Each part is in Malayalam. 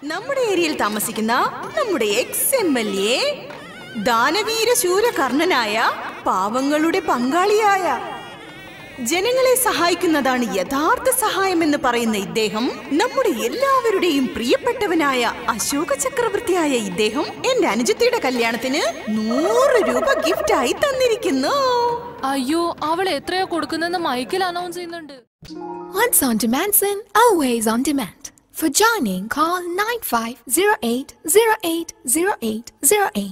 നമ്മുടെ ഏരിയയിൽ താമസിക്കുന്ന നമ്മുടെ എക്സ് എം എൽ എ ദാനവീര ശൂരകർണനായ പാവങ്ങളുടെ പങ്കാളിയായ ജനങ്ങളെ സഹായിക്കുന്നതാണ് യഥാർത്ഥ സഹായം എന്ന് പറയുന്ന ഇദ്ദേഹം നമ്മുടെ എല്ലാവരുടെയും പ്രിയപ്പെട്ടവനായ അശോക ചക്രവർത്തിയായ ഇദ്ദേഹം എന്റെ അനുജത്തിയുടെ കല്യാണത്തിന് നൂറ് രൂപ ഗിഫ്റ്റായി തന്നിരിക്കുന്നു അയ്യോ അവൾ എത്രയാ കൊടുക്കുന്നെന്ന് മൈക്കിൽ അനൗൺസ് ചെയ്യുന്നുണ്ട് Once on demand, sin, always on demand. For joining, call 9508080808.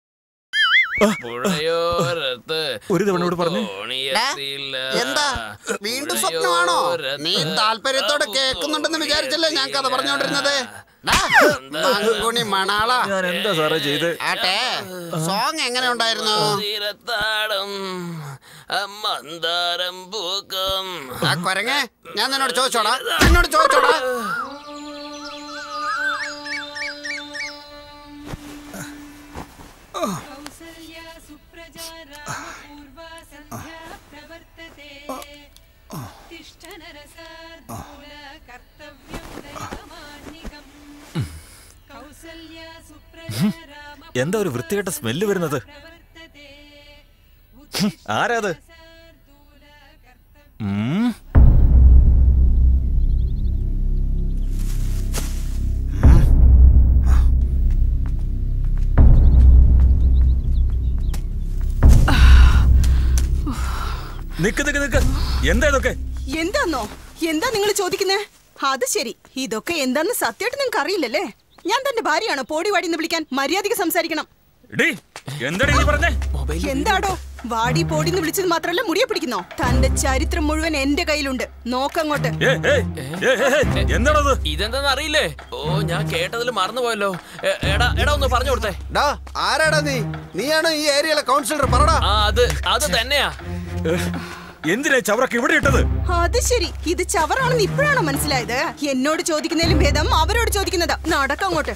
പുഴയോരത്ത് ഒരു തവണ കൂടെ പറഞ്ഞേ. തോണിയെത്തിയില്ല. എന്താ വീണ്ടും സ്വപ്നമാണോ നീ താല്പര്യത്തോടെ കേൾക്കുന്നുണ്ടെന്ന് വിചാരിച്ചല്ലേ ഞാൻ കഥ പറഞ്ഞോണ്ടിരുന്നത് ഡാ, നങ്കുണി മണാള ഞാൻ എന്താ സാറേ ചെയ്ത് ആട്ടെ സോങ് എങ്ങനെ ഉണ്ടായിരുന്നു തീരത്താടും മന്ദാരം പൂക്കും ആ കൊരങ്ങേ ഞാൻ നിന്നോട് ചോദിച്ചോടാ എന്നോട് ചോദിച്ചോടാ എന്താ ഒരു വൃത്തികെട്ട സ്മെല്ല് വരുന്നത് ഹും, ആരാത് ഉം. നിക്ക് നിക്ക് നിക്ക് എന്താ ഇതൊക്കെ എന്താന്നോ എന്താ നിങ്ങൾ ചോദിക്കുന്നേ അത് ശരി ഇതൊക്കെ എന്താന്ന് സത്യമായിട്ട് നിങ്ങൾക്ക് അറിയില്ലല്ലേ ഞാൻ തന്റെ ഭാര്യയാണോ പോടി വാടിന്ന് വിളിക്കാൻ മര്യാദയ്ക്ക് സംസാരിക്കണം ഡീ എന്താടി നീ പറഞ്ഞേ എന്താടോ വാടി പോടിന്ന് വിളിച്ചത് മാത്രമല്ല മുടിയെ പിടിക്കുന്നോ തന്റെ ചരിത്രം മുഴുവൻ എന്റെ കയ്യിലുണ്ട് നോക്കങ്ങോട്ട് ഏ, ഏ, ഏ, ഏ, ഏ, എന്താണത് ഇതെന്താന്ന് അറിയില്ലേ ഓ ഞാൻ കേട്ടതിൽ മറന്നുപോയല്ലോ എ- എടാ എടാ ഒന്ന് പറഞ്ഞു കൊടുത്തേ ഡാ ആരാടാ നീ നീയാണ് ഈ ഏരിയയിലെ കൗൺസിലർ പറടാ ആ അത് അത് തന്നെയാ ഏ, എന്തിനാ ചവറക്ക് ഇവിടെ ഇട്ടത് അത് ശരി ഇത് ചവറാണെന്ന് ഇപ്പോഴാണോ മനസ്സിലായത് എന്നോട് ചോദിക്കുന്നതിലും ഭേദം അവരോട് ചോദിക്കുന്നതാ നടക്കങ്ങോട്ട്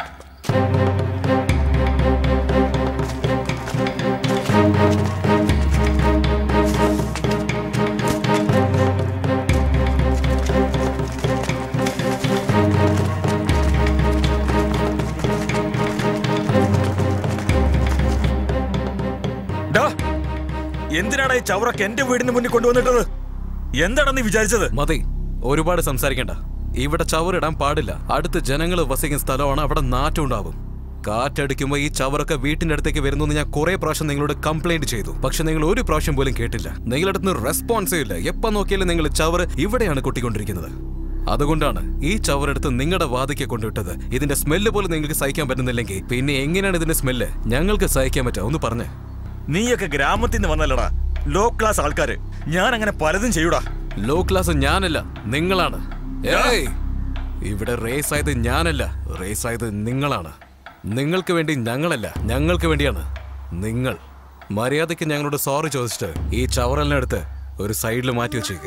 ഡാ, എന്തിനാണ് ഈ ചവറക്ക് എന്റെ വീടിന് മുന്നിൽ കൊണ്ടുവന്നിട്ടത് എന്താണ് നീ വിചാരിച്ചത് മതി ഒരുപാട് സംസാരിക്കണ്ട ഇവിടെ ചവറിടാൻ പാടില്ല അടുത്ത് ജനങ്ങൾ വസിക്കുന്ന സ്ഥലമാണ് അവിടെ നാറ്റം ഉണ്ടാവും കാറ്റടിക്കുമ്പോൾ ഈ ചവറൊക്കെ വീട്ടിന്റെ അടുത്തേക്ക് വരുന്നു എന്ന് ഞാൻ കുറെ പ്രാവശ്യം നിങ്ങളോട് കംപ്ലൈന്റ് ചെയ്തു പക്ഷെ നിങ്ങൾ ഒരു പ്രാവശ്യം പോലും കേട്ടില്ല നിങ്ങളുടെ അടുത്ത് നിന്ന് റെസ്പോൺസേ ഇല്ല എപ്പോ നോക്കിയാലും നിങ്ങൾ ചവറ് ഇവിടെയാണ് കൊട്ടിക്കൊണ്ടിരിക്കുന്നത് അതുകൊണ്ടാണ് ഈ ചവറെടുത്ത് നിങ്ങളുടെ വാതിക്കെ കൊണ്ടുവിട്ടത് ഇതിന്റെ സ്മെല്ല് പോലും നിങ്ങൾക്ക് സഹിക്കാൻ പറ്റുന്നില്ലെങ്കിൽ പിന്നെ എങ്ങനെയാണ് ഇതിന്റെ സ്മെല്ല് ഞങ്ങൾക്ക് സഹിക്കാൻ പറ്റുക ഒന്ന് പറഞ്ഞേ നീയൊക്കെ ഗ്രാമത്തിൽ നിന്ന് വന്നല്ലടാ ലോ ക്ലാസ് ആൾക്കാര് ഞാൻ അങ്ങനെ പലതും ചെയ്യൂടാ ലോ ക്ലാസ് ഞാനല്ല നിങ്ങളാണ് ഏയ് ഇവിടെ റേസ് ആയത് ഞാനല്ല റേസ് ആയത് നിങ്ങളാണ് നിങ്ങൾക്ക് വേണ്ടി ഞങ്ങളല്ല ഞങ്ങൾക്ക് വേണ്ടിയാണ് നിങ്ങൾ മര്യാദയ്ക്ക് ഞങ്ങളോട് സോറി ചോദിച്ചിട്ട് ഈ ചവറലിനടുത്ത് ഒരു സൈഡിൽ മാറ്റി വെച്ചേക്ക്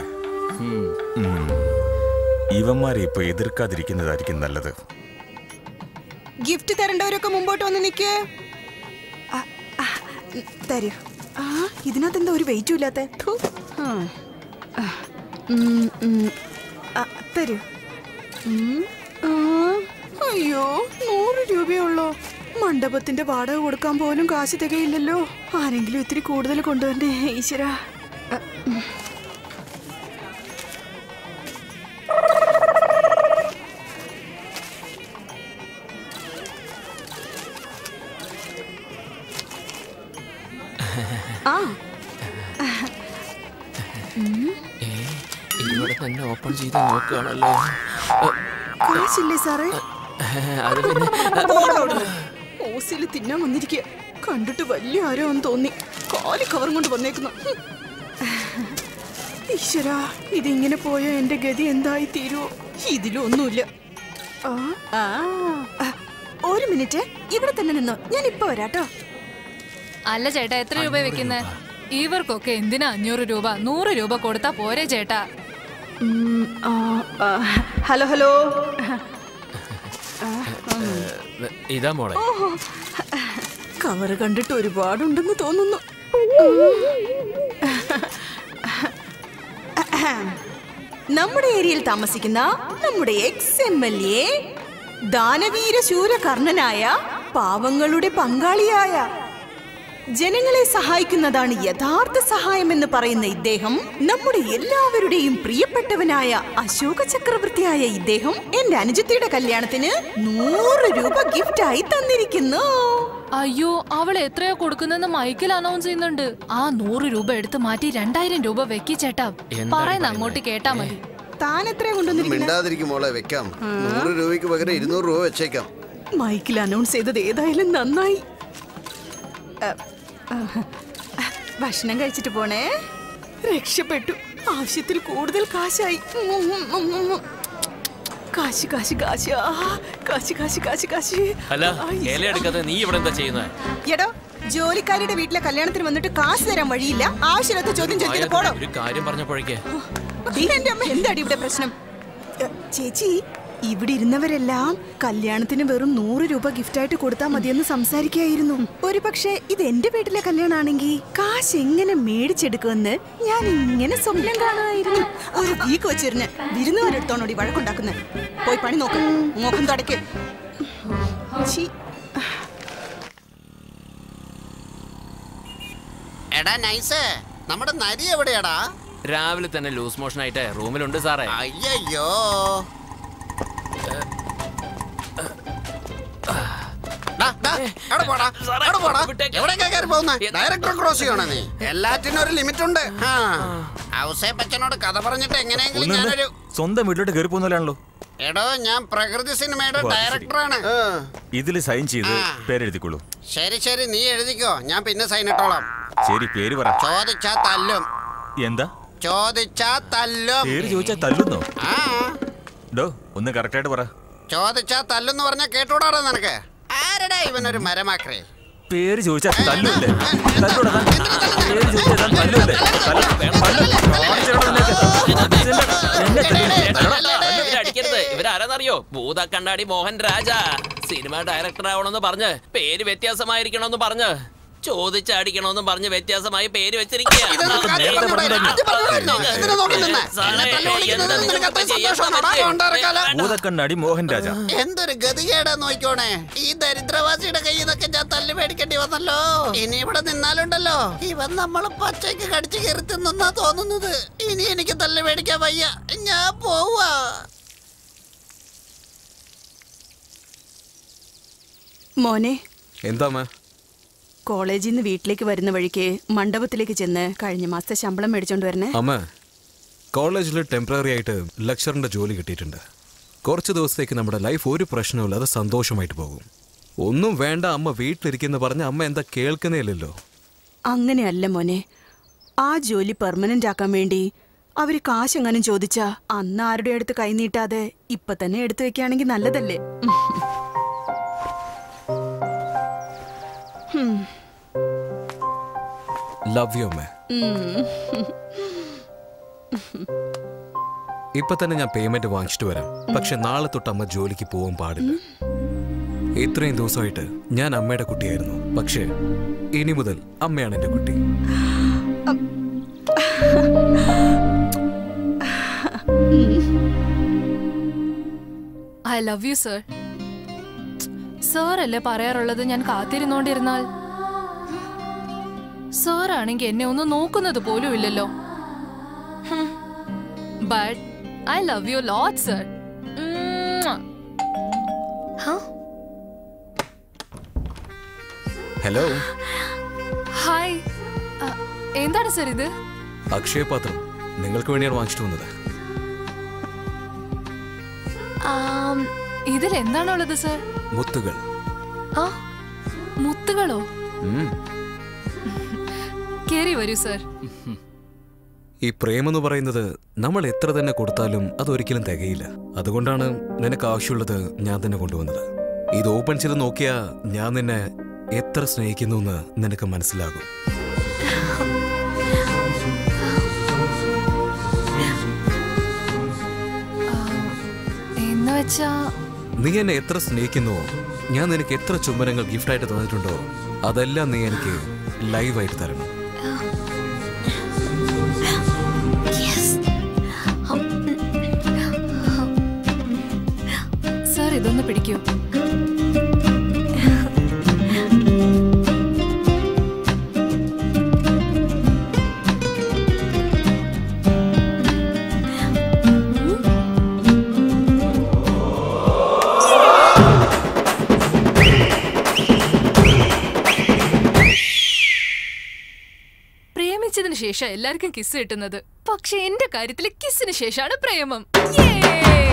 ഇവന്മാരെ ഇപ്പൊ എതിർക്കാതിരിക്കുന്നതായിരിക്കും നല്ലത് ഗിഫ്റ്റ് തരേണ്ടവരൊക്കെ മുമ്പോട്ട് വന്ന് നിക്ക് ആ, ആ, ഉം, തരൂ ആ ഇതിനകത്ത് എന്താ ഒരു വെയിറ്റും ഇല്ലാത്ത ഥു. ആ. ആ, ഉം, ഉം. ആ, തരൂ ഉം, ആ, അയ്യോ നൂറ് രൂപയുള്ളോ മണ്ഡപത്തിന്റെ വാടക കൊടുക്കാൻ പോലും കാശ് തികയില്ലല്ലോ ആരെങ്കിലും ഇത്തിരി കൂടുതൽ കൊണ്ടുവരണ്ടേ ഈശ്വര ആ ഏ, ഇവിടെ തന്നെ ഓപ്പൺ ചെയ്ത് നോക്കുകയാണല്ലോ കാശില്ലേ സാറേ അത് പിന്നെ ഓസിൽ തിന്നാൻ വന്നിരിക്കുക കണ്ടിട്ട് വലിയ ആരോന്ന് തോന്നി കാലി കവറും കൊണ്ട് വന്നേക്കുന്നു ഹും. ഈശ്വരാ ഇതിങ്ങനെ പോയ എന്റെ ഗതി എന്തായി തീരുവോ ഇതിലൊന്നുമില്ല ആ, ആ, ആ, ഒരു മിനിറ്റ് ഇവിടെ തന്നെ നിന്നോ ഞാൻ ഇപ്പൊ വരാട്ടോ അല്ല ചേട്ടാ എത്ര രൂപ വെക്കുന്നേ ഇവർക്കൊക്കെ എന്തിനാ അഞ്ഞൂറ് രൂപ നൂറ് രൂപ കൊടുത്താ പോരെ ചേട്ടാ ഉം, ആ, ആ, ഹലോ ഹലോ ഇതാ മോളെ ഓഹോ കവറ് കണ്ടിട്ട് ഒരുപാടുണ്ടെന്ന് തോന്നുന്നു നമ്മുടെ ഏരിയയിൽ താമസിക്കുന്ന നമ്മുടെ എക്സ് എം എൽ എ ദാനവീര ശൂരകർണനായ പാവങ്ങളുടെ പങ്കാളിയായ ജനങ്ങളെ സഹായിക്കുന്നതാണ് യഥാർത്ഥ സഹായം എന്ന് പറയുന്ന ഇദ്ദേഹം നമ്മുടെ എല്ലാവരുടെയും പ്രിയപ്പെട്ടവനായ അശോക ചക്രവർത്തിയായ ഇദ്ദേഹം എന്റെ അനുജത്തിയുടെ കല്യാണത്തിന് നൂറ് രൂപ ഗിഫ്റ്റായി തന്നിരിക്കുന്നു അയ്യോ അവൾ എത്രയാ കൊടുക്കുന്നെന്ന് മൈക്കിൽ അനൗൺസ് ചെയ്യുന്നുണ്ട് ആ നൂറ് രൂപ എടുത്ത് മാറ്റി രണ്ടായിരം രൂപ വെക്കി ചേട്ടാ പറയുന്ന അങ്ങോട്ട് കേട്ടാ മതി താൻ എത്രയാ കൊണ്ടുവന്നിരിക്കുന്നത് മിണ്ടാതിരിക്കും മോളെ വെക്കാം നൂറ് രൂപയ്ക്ക് പകരം ഇരുന്നൂറ് രൂപ വെച്ചേക്കാം മൈക്കിൽ അനൗൺസ് ചെയ്തത് ഏതായാലും നന്നായി അ, ആ, ഭക്ഷണം കഴിച്ചിട്ട് പോണേ രക്ഷപ്പെട്ടു ആവശ്യത്തിൽ കൂടുതൽ കാശായി ഉം, ഉം, ഉം, ഉം. കാശ് കാശ് കാശ് ആ, കാശ് കാശ് കാശ് കാശ് അല്ല ആ, ഇല എടുക്കാതെ നീ ഇവിടെ എന്താ ചെയ്യുന്നത് എടോ ജോലിക്കാരുടെ വീട്ടിലെ കല്യാണത്തിന് വന്നിട്ട് കാശ് തരാൻ വഴിയില്ല ആവശ്യമില്ലാത്ത ചോദ്യം ചോദിച്ചിട്ട് പോടോ ഒരു കാര്യം പറഞ്ഞപ്പോഴേക്ക് ദേ, എന്റെ അമ്മ എന്താടി ഇവിടെ പ്രശ്നം എ, ചേച്ചി ഇവിടെ ഇരുന്നവരെല്ലാം കല്യാണത്തിന് വെറും നൂറ് രൂപ ഗിഫ്റ്റായിട്ട് കൊടുത്താൽ മതിയെന്ന് സംസാരിക്കുകയായിരുന്നു ഒരു പക്ഷേ ഇത് എന്റെ വീട്ടിലെ കല്യാണാണെങ്കിൽ കാശ് എങ്ങനെ മേടിച്ചെടുക്കുമെന്ന് ഞാൻ ഇങ്ങനെ സ്വപ്നം കാണുമായിരുന്നു ഒരു വീക്ക് വെച്ചിരുന്ന് വിരുന്നുകാരെടുത്തോണോടി വഴക്കുണ്ടാക്കുന്നത് പോയി പണി നോക്ക് മുഖം തുടയ്ക്ക് ഛീ. എടാ നൈസ് നമ്മുടെ നരി എവിടെയാടാ രാവിലെ തന്നെ ലൂസ് മോഷൻ ആയിട്ട് റൂമിലുണ്ട് സാറേ അയ്യോ ഡയറക്ടർ ക്രോസ് ചെയ്യണോ നീ എല്ലാറ്റിനും ഒരു ലിമിറ്റ് ഉണ്ട് ആ. ഔസേപ്പ് അച്ഛനോട് കഥ പറഞ്ഞിട്ട് എങ്ങനെയെങ്കിലും ഒന്നും ഞാനൊരു സ്വന്തം വീട്ടിലോട്ട് കയറി പോകുന്നതാണല്ലോ എടോ ഞാൻ പ്രകൃതി സിനിമയുടെ ഓ, അത് ശരി. ഡയറക്ടറാണ് ഇതിൽ സൈൻ ചെയ്ത് ആ. പേരെഴുതിക്കോളൂ ശരി ശരി നീ എഴുതിക്കോ ഞാൻ പിന്നെ സൈൻ ഇട്ടോളാം ശരി പേര് പറ ചോദിച്ചാ തല്ലും എന്താ ചോദിച്ചാ തല്ലും പേര് ചോദിച്ചാൽ തല്ലുന്നോ ആ ഡോ ഒന്ന് കറക്റ്റായിട്ട് പറ ചോദിച്ചാ തല്ലെന്ന് പറഞ്ഞ കേട്ടൂടാടാ നിനക്ക് ആരടാ ഇവനൊരു മരമാക്രേ പേര് ചോദിച്ചാൽ തല്ലൂല്ലേ തല്ലൂടാ താൻ. പേര് ചോദിച്ചാൽ താൻ തല്ലൂല്ലേ തല്ല- തല്ല. കാണിച്ചെടാ നിനക്ക്. എന്നെ തല്ലി. ഇവരെ അടിക്കരുത് ഇവരാരെന്നറിയോ ഭൂത കണ്ണാടി മോഹൻ രാജ സിനിമ ഡയറക്ടർ ആവണമെന്ന് പറഞ്ഞ് പേര് വ്യത്യാസമായിരിക്കണമെന്ന് പറഞ്ഞ് ചോദിച്ചടിക്കണമെന്ന് പറഞ്ഞ് വ്യത്യാസമായി പേര് വെച്ചിരിക്കുക ഇത് നോക്കാൻ നേരത്തെ പറഞ്ഞൂടെ? പറഞ്ഞില്ലേ? അത് പറഞ്ഞായിരുന്നോ? ഇതിനെ നോക്കി നിന്നെ. സാറേ, എന്നെ തല്ലി വിളിക്കുന്നത് എന്താ നിനക്ക് നിങ്ങൾക്ക് അത്രയും ചെയ്യാൻ സന്തോഷമാണോടാ? പറ്റുക? കൊണ്ടിറക്കാലോ? ഭൂതക്കണ്ണാടി മോഹൻ രാജ എന്തൊരു ഗതികേടാ നോക്കിക്കോണേ ഈ ദരിദ്രവാസിയുടെ കയ്യിൽ നിന്നൊക്കെ ഞാൻ തല്ലി മേടിക്കേണ്ടി വന്നല്ലോ ഇനി ഇവിടെ നിന്നാലുണ്ടല്ലോ ഇവൻ നമ്മള് പച്ചയ്ക്ക് കടിച്ചു കയറി തിന്നാ തോന്നുന്നത് ഇനി എനിക്ക് തല്ലി മേടിക്കാൻ വയ്യ ഞാൻ പോവാ മോനെ എന്താ അമ്മ കോളേജിൽ നിന്ന് വീട്ടിലേക്ക് വരുന്ന വഴിക്ക് മണ്ഡപത്തിലേക്ക് ചെന്ന് കഴിഞ്ഞ മാസത്തെ ശമ്പളം മേടിച്ചോണ്ട് വരണേ അമ്മ കോളേജിൽ ടെമ്പററി ആയിട്ട് ലെക്ചറിന്റെ ജോലി കിട്ടിയിട്ടുണ്ട് കുറച്ച് ദിവസത്തേക്ക് നമ്മുടെ ലൈഫ് ഒരു പ്രശ്നമില്ലാതെ സന്തോഷമായിട്ട് പോകും ഒന്നും വേണ്ട അമ്മ വീട്ടിലിരിക്കുന്ന പറഞ്ഞ് അമ്മ എന്താ കേൾക്കുന്നേയില്ലല്ലോ അങ്ങനെയല്ല മോനെ ആ ജോലി പെർമനന്റ് ആക്കാൻ വേണ്ടി അവര് കാശെങ്ങാനും ചോദിച്ചാ അന്ന് ആരുടെ അടുത്ത് കൈനീട്ടാതെ ഇപ്പൊ തന്നെ എടുത്തു വെക്കുകയാണെങ്കിൽ നല്ലതല്ലേ ഉം. ലവ് യു അമ്മ ഇപ്പൊ തന്നെ ഞാൻ പേയ്മെന്റ് വാങ്ങിച്ചിട്ട് വരാം പക്ഷെ നാളെ തൊട്ട് അമ്മ ജോലിക്ക് പോകാൻ പാടില്ല ഇത്രയും ദിവസമായിട്ട് ഞാൻ അമ്മയുടെ കുട്ടിയായിരുന്നു പക്ഷേ ഇനി മുതൽ അമ്മയാണ് എന്റെ കുട്ടി I love you sir sir അല്ലേ പറയാറുള്ളത് ഞാൻ കാത്തിരുന്നോണ്ടിരുന്നാൽ സർ ആണെങ്കിൽ എന്നെ ഒന്ന് നോക്കുന്നത് പോലും ഇല്ലല്ലോ but I love you lot sir hello hi എന്താണ് സർ ഇത് അക്ഷയപാത്രം നിങ്ങൾക്ക് വേണ്ടിയാണ് വാങ്ങിച്ചിട്ട് വന്നത് ആം, ഇതിൽ എന്താണുള്ളത് സർ മുത്തുകൾ ആ മുത്തുകളോ ഉം. കേറി വരൂ സർ ഈ പ്രേമെന്ന് പറയുന്നത് നമ്മൾ എത്ര തന്നെ കൊടുത്താലും അതൊരിക്കലും തികയില്ല അതുകൊണ്ടാണ് നിനക്ക് ആവശ്യമുള്ളത് ഞാൻ തന്നെ കൊണ്ടുവന്നത് ഇത് ഓപ്പൺ ചെയ്ത് നോക്കിയാ ഞാൻ നിന്നെ എത്ര സ്നേഹിക്കുന്നു എന്ന് നിനക്ക് മനസ്സിലാകും എന്ന് വെച്ചാ നീ എന്നെ എത്ര സ്നേഹിക്കുന്നുവോ ഞാൻ നിനക്ക് എത്ര ചുംബനങ്ങൾ ഗിഫ്റ്റായിട്ട് തന്നിട്ടുണ്ടോ അതെല്ലാം നീ എനിക്ക് ലൈവായിട്ട് തരണം സർ ഇത് ഇതൊന്ന് പിടിക്കൂ പ്രേമിച്ചതിന് ശേഷം എല്ലാവർക്കും കിസ് കിട്ടുന്നത് പക്ഷെ എന്റെ കാര്യത്തിൽ കിസ്സിന് ശേഷമാണ് പ്രേമം Yay!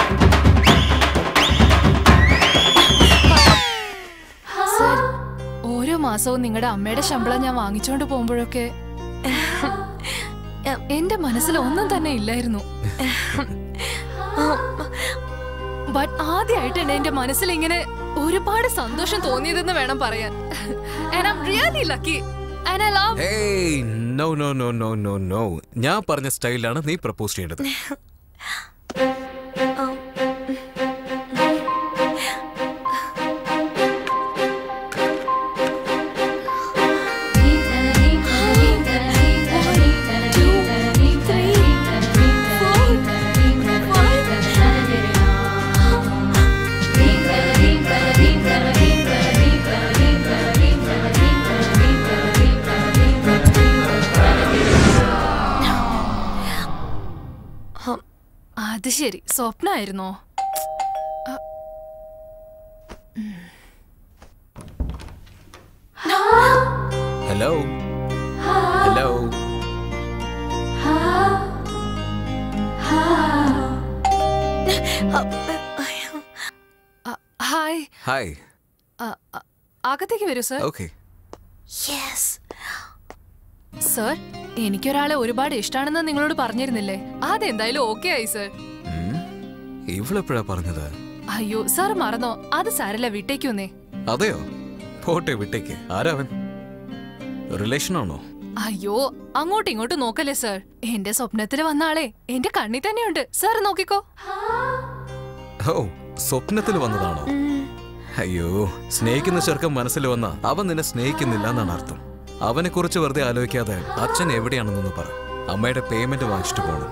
സർ, ഓരോ മാസവും നിങ്ങളുടെ അമ്മയുടെ ശമ്പളം ഞാൻ വാങ്ങിച്ചോണ്ട് പോകുമ്പോഴൊക്കെ എന്റെ മനസ്സിൽ ഒന്നും തന്നെ ഇല്ലായിരുന്നു ബട്ട് ആദ്യമായിട്ടാണ് എന്റെ മനസ്സിൽ ഇങ്ങനെ ഒരുപാട് സന്തോഷം തോന്നിയതെന്ന് വേണം പറയാൻ And I'm really lucky. And I love ഏയ് no no no no no no ഞാൻ പറഞ്ഞ സ്റ്റൈലാണ് നീ പ്രപ്പോസ് ചെയ്യേണ്ടത് അത് ശരി സ്വപ്നായിരുന്നോ ഹലോ ഹലോ അ, ഹായ് ഹായ് അ, അ, അകത്തേക്ക് വരൂ സർ ഓക്കെ സർ എനിക്കൊരാളെ ഒരുപാട് ഇഷ്ടാണെന്ന് നിങ്ങളോട് പറഞ്ഞിരുന്നില്ലേ അതെന്തായാലും ഓക്കെ ആയി സർ ഇവളെപ്പോഴാ പറഞ്ഞത് അയ്യോ സാർ മറന്നോ അത് സാരല്ല വിട്ടേക്കൊന്നേ അതെയോ പോട്ടെ വിട്ടേക്ക് ആരാവൻ റിലേഷൻ ആണോ അയ്യോ അങ്ങോട്ടും ഇങ്ങോട്ടും നോക്കല്ലേ സർ എന്റെ സ്വപ്നത്തിൽ വന്ന ആളെ എന്റെ കണ്ണി തന്നെയുണ്ട് സാർ നോക്കിക്കോ ഓ സ്വപ്നത്തിൽ വന്നതാണോ അയ്യോ സ്നേഹിക്കുന്ന ചെറുക്കൻ മനസ്സിൽ വന്ന അവൻ നിന്നെ സ്നേഹിക്കുന്നില്ല എന്നാണ് അർത്ഥം അവനെ കുറിച്ച് വെറുതെ ആലോചിക്കാതെ അച്ഛൻ എവിടെയാണെന്നൊന്ന് പറ അമ്മയുടെ പേയ്മെന്റ് വാങ്ങിച്ചിട്ട് പോകണം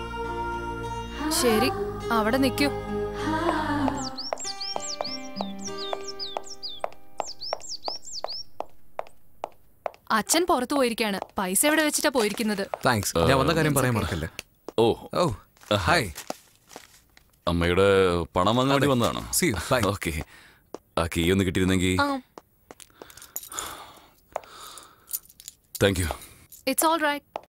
ശരി അവിടെ നിൽക്കൂ അച്ഛൻ പുറത്തു പോയിരിക്കാണ് പൈസ എവിടെ വെച്ചിട്ടാ പോയിരിക്കുന്നത് താങ്ക്സ് ഞാൻ വന്ന കാര്യം പറയാൻ മറക്കല്ലേ ഓ ഓ ഹായ് അമ്മയുടെ പണം വാങ്ങാൻ വേണ്ടി വന്നതാണോ See you. Bye. ഓക്കെ ആ കീ ഒന്ന് കിട്ടിയിരുന്നെങ്കിൽ thank you it's all right